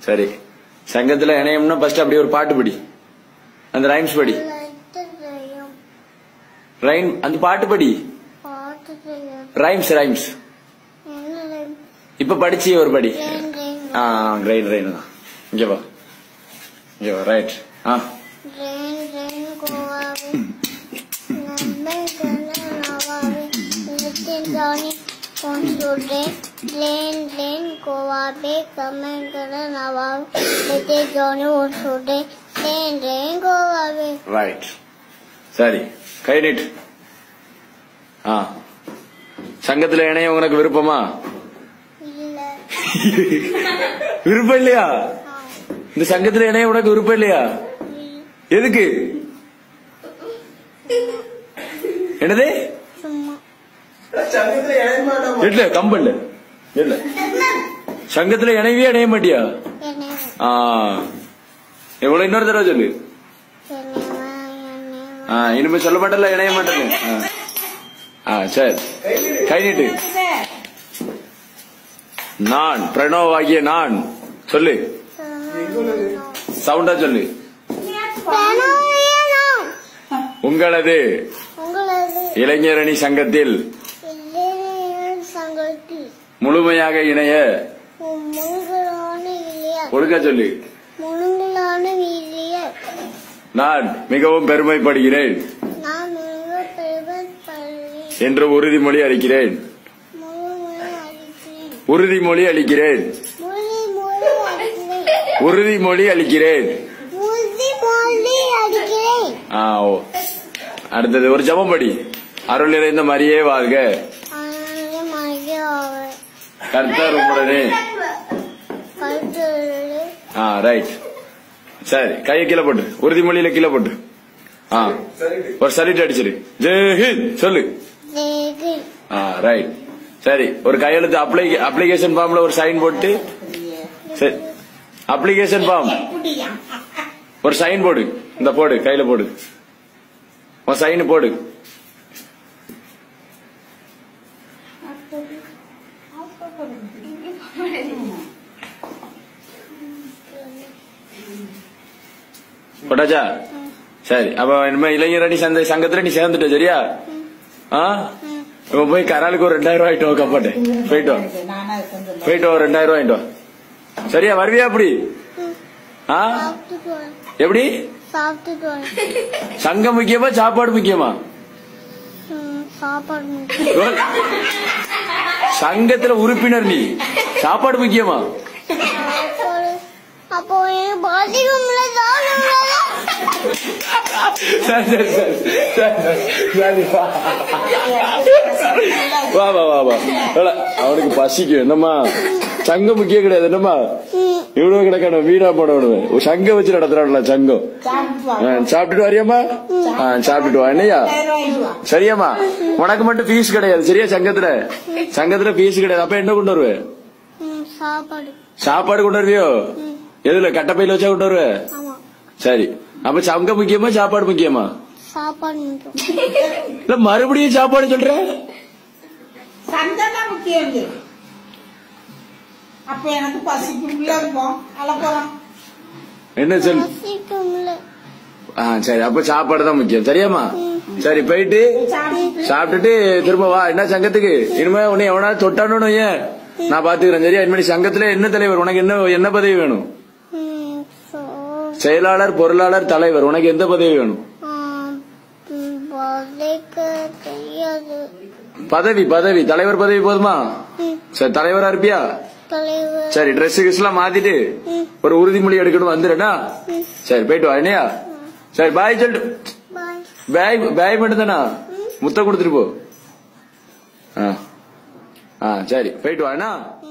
சரி சங்கத்துல இணையம்னா ஃபர்ஸ்ட் அப்படி ஒரு பாட்டு படி அந்த ரைம்ஸ் படி லெட்டரையும் ரைம் அந்த பாட்டு படி பாட்டுரையும் ரைம்ஸ் ரைம்ஸ் என்ன இப்ப படிச்சு ஒரு படி லேன் லேன் ஆ கிரைட் ரைன் தான் இங்க வா இங்க வா ரைட் ஆ லேன் லேன் கோவாவே நம்பே கண்ண நவாவே நித்தின் ஜானி கொண்டுடே லேன் லேன் கோவாவே கமெண்ட் கண்ண நவாவே நித்தின் ஜானி கொண்டுடே லேன் லேன் கோவாவே ரைட் சரி கை நீட்டு ஆ சங்கத்துல இணைய உனக்கு விருப்பமா இல்ல விருப்பம் இல்லையா இந்த சங்கத்துல இணைய உனக்கு விருப்பம் இல்லையா எதுக்கு என்னது சும்மா இல்ல கம்பல்ல இல்ல சங்கத்துல இணைவே இணைய மாட்டியா என்ன ஆ எவ்வளவு இன்னொரு தடவை சொல்லு என்ன என்ன ஆ இனிமே சொல்ல மாட்டல இணைய மாட்டேன்னு ஆ. ஆ சரி கை நீட்டு நான் பிரணவ் ஆகிய நான் சொல்லு சவுண்டா சொல்லு பிரணவீனம் உங்களது உங்களது இளைஞரணி சங்கத்தில் இளைஞர் சங்கத்தில் முழுமையாக இணைய முழுங்கலான இளையர் ஒழுங்கா சொல்லு முழுங்கலான இளையர் நான் மிகவும் பெருமைப்படுகிறேன் நான் மிக பெருமைப்படுகிறேன் என்று உறுதிமொழி அளிக்கிறேன் முழுமையை அளிக்கிறேன் உறுதிமொழி அளிக்கிறேன் மொழி மொழி அளிக்கிறேன் உறுதிமொழி அளிக்கிறேன் முதி மொழி அளிக்கிறேன் ஆ ஓ அடுத்தது ஒரு ஜபம் படி அருள் நிறைந்த மரியே வாழ்க ஆனால் மகிழாக கர்த்தர் உங்களுடனே கருத்து ஆ ரைட் சரி கையை கீழே போட்டு உறுதிமொழியில கீழே போட்டு ஆ ஒரு சலிட் அடிச்சிரு ஜெய் ஹிந்த் சொல்லு தேகு ஆ ரைட் சரி ஒரு கையெழுத்து அப்ளை அப்ளிகேஷன் ஃபார்ம்ல ஒரு சைன் போட்டு சரி அப்ளிகேஷன் ஃபார்ம் ஒரு சைன் போடு இந்த போடு கையில போடு உன் சைன் போடு போட்டாச்சா சரி அப்ப இனிமே இளைஞரணி சந்தை சங்கத்துல நீ சேர்ந்துட்ட சரியா ஆ இப்ப போய் கராலுக்கு ஒரு ரெண்டாயிரம் ரூபாய் ஆயிட்டு கப்பாட்டு போயிட்டு வா. போயிட்டு வா, ஒரு ரெண்டாயிரம் ரூபாய் வாங்கிட்டு வா. சரியா வருவியா அப்படி ஆ சாப்பிட்டுட்டு வரேன் எப்படி சாப்பிட்டுட்டு வரேன் சங்கம் முக்கியமா சாப்பாடு முக்கியமா ம், சாப்பாடு முக்கியம். சங்கத்துல உறுப்பினர் நீ சாப்பாடு முக்கியமா சாப்பாடு அப்போ எனக்கு பாத்ரூம்ல சாப்பிடுங்களா சரி, சரி, சரி. சரி, சரி, வா. வா வா வா வா இல்ல, அவனுக்கு பசிக்கும் என்னம்மா சங்கம் முக்கியம் கிடையாது என்னம்மா இவ்வளவு கிடக்கணும் வீணா போடணும் ஒரு சங்கம் வச்சு நடத்துறான்ல சங்கம் ஆ, சாப்பிட்டுட்டு வரியாம்மா ஆ, சாப்பிட்டுட்டு வா என்னையா சரியாம்மா உனக்கு மட்டும் ஃபீஸ் கிடையாது சரியா சங்கத்துல சங்கத்துல ஃபீஸ் கிடையாது அப்ப என்ன கொண்டு வருவே ம், சாப்பாடு சாப்பாடு கொண்டு வருவியோ எதுல கட்டப்பையில வச்சா கொண்டு வருவே ஆமா சரி அப்ப சங்கம் முக்கியமா சாப்பாடு முக்கியமா சாப்பாடு முக்கியம் இல்ல மறுபடியும் சாப்பாடு சொல்ற சந்தனா முக்கியம் இல்லை. அப்ப எனக்கு பசிக்கு உள்ள இருப்போம் அழப்போம் என்ன சொல் பசிக்கும்ல ஆ சரி அப்ப சாப்பாடு தான் முக்கியம் சரியாம்மா சரி போயிட்டு சாப்பிட்டு சாப்பிட்டுட்டு திரும்ப வா என்ன சங்கத்துக்கு இனிமே உன்னை எவனாவது தொட்டானு ஏன் நான் பாத்துக்கிறேன் சரியா இனிமே நீ சங்கத்துல என்ன தலைவர் உனக்கு என்ன என்ன பதவி வேணும் ம், so, செயலாளர் பொருளாளர் தலைவர் உனக்கு எந்த பதவி வேணும் ஆ, ம், வளைக்க தெரியாது பதவி பதவி தலைவர் பதவி போதுமா ம், சரி தலைவரா இருப்பியா தலைவர் சரி ட்ரெஸ் கிஸ் எல்லாம் மாத்திட்டு ம், ஒரு உறுதிமொழி எடுக்கணும் வந்துடுறா ம், சரி போயிட்டு வா என்னையா சரி பாய் சொல்லிட்டு bye. பேக் பேக் மட்டும் தானா முத்தம் கொடுத்துட்டு போ ஆ ஆ சரி போயிட்டு வா என்ன